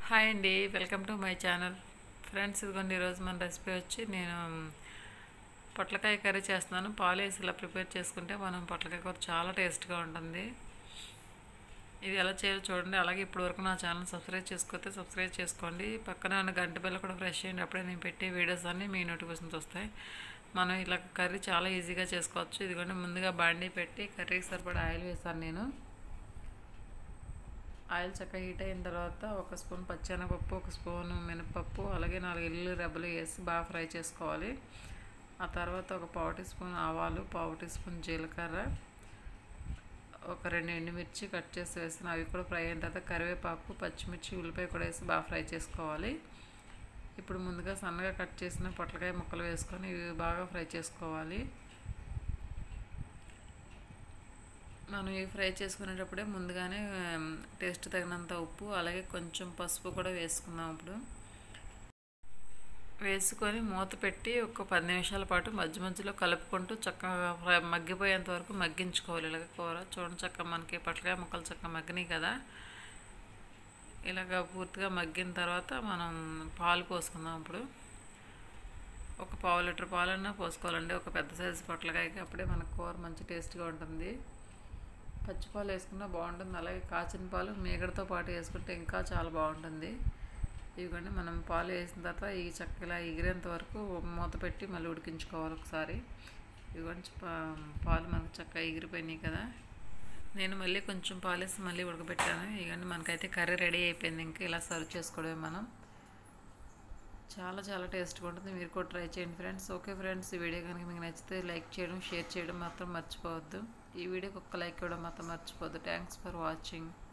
hi అండి welcome to my channel friends ఇదిగోండి ఈరోజు మన రెసిపీ వచ్చి నేను పొట్లకాయ కర్రీ చేస్తున్నాను పాలు వేసి ఇలా ప్రిపేర్ చేసుకుంటే మనం పొట్లకాయ కూర చాలా టేస్ట్గా ఉంటుంది ఇది ఎలా చేయాలో చూడండి అలాగే ఇప్పటి వరకు నా ఛానల్ సబ్స్క్రైబ్ చేసుకోతే సబ్స్క్రైబ్ చేసుకోండి పక్కన ఉన్న గంట బిల్ల కూడా ఫ్రెష్ చేయండి అప్పుడే నేను పెట్టే వీడియోస్ అన్నీ మీ నోటిఫికేషన్స్ వస్తాయి మనం ఇలా కర్రీ చాలా ఈజీగా చేసుకోవచ్చు ఇదిగోండి ముందుగా బాండీ పెట్టి కర్రీకి సరిపడా ఆయిల్ వేసాను నేను ఆయిల్ చక్కగా హీట్ అయిన తర్వాత ఒక స్పూన్ పచ్చెనపప్పు ఒక స్పూన్ మినపప్పు అలాగే నాలుగు ఇల్లు రెబ్బలు వేసి బాగా ఫ్రై చేసుకోవాలి ఆ తర్వాత ఒక పావు టీ స్పూన్ ఆవాలు పావు టీ స్పూన్ జీలకర్ర ఒక రెండు ఎండుమిర్చి కట్ చేసి వేసిన అవి కూడా ఫ్రై అయిన తర్వాత కరివేపాకు పచ్చిమిర్చి ఉల్లిపాయ కూడా వేసి బాగా ఫ్రై చేసుకోవాలి ఇప్పుడు ముందుగా సన్నగా కట్ చేసిన పొట్లకాయ ముక్కలు వేసుకొని ఇవి బాగా ఫ్రై చేసుకోవాలి మనం ఇవి ఫ్రై చేసుకునేటప్పుడే ముందుగానే టేస్ట్ తగినంత ఉప్పు అలాగే కొంచెం పసుపు కూడా వేసుకుందాం ఇప్పుడు వేసుకొని మూత పెట్టి ఒక పది నిమిషాల పాటు మధ్య మధ్యలో కలుపుకుంటూ చక్కగా ఫ్రై మగ్గిపోయేంత వరకు మగ్గించుకోవాలి ఇలాగ కూర చూడండి చక్కగా మనకి పట్లకాయ ముక్కలు చక్కగా మగ్గినాయి కదా ఇలాగ పూర్తిగా మగ్గిన తర్వాత మనం పాలు పోసుకుందాం ఇప్పుడు ఒక పావు లీటర్ పాలన్నా పోసుకోవాలండి ఒక పెద్ద సైజు పొట్లకాయకి అప్పుడే మనకు కూర మంచి టేస్ట్గా ఉంటుంది పచ్చిపాలు వేసుకున్నా బాగుంటుంది అలాగే కాచిన పాలు మీగడతో పాటు వేసుకుంటే ఇంకా చాలా బాగుంటుంది ఇవిగోండి మనం పాలు వేసిన తర్వాత ఈ చక్కలా ఎగిరేంత వరకు మూత పెట్టి మళ్ళీ ఉడికించుకోవాలి ఒకసారి ఇదిగోండి పాలు మనకు చక్కగా ఎగిరిపోయినాయి కదా నేను మళ్ళీ కొంచెం పాలేసి మళ్ళీ ఉడకబెట్టాను ఇవన్నీ మనకైతే కర్రీ రెడీ అయిపోయింది ఇంకా ఇలా సర్వ్ చేసుకోవడమే మనం చాలా చాలా టేస్ట్గా ఉంటుంది మీరు కూడా ట్రై చేయండి ఫ్రెండ్స్ ఓకే ఫ్రెండ్స్ ఈ వీడియో కనుక మీకు నచ్చితే లైక్ చేయడం షేర్ చేయడం మాత్రం మర్చిపోవద్దు ఈ వీడియోకి ఒక్క లైక్ ఇవ్వడం మాత్రం మర్చిపోవద్దు థ్యాంక్స్ ఫర్ వాచింగ్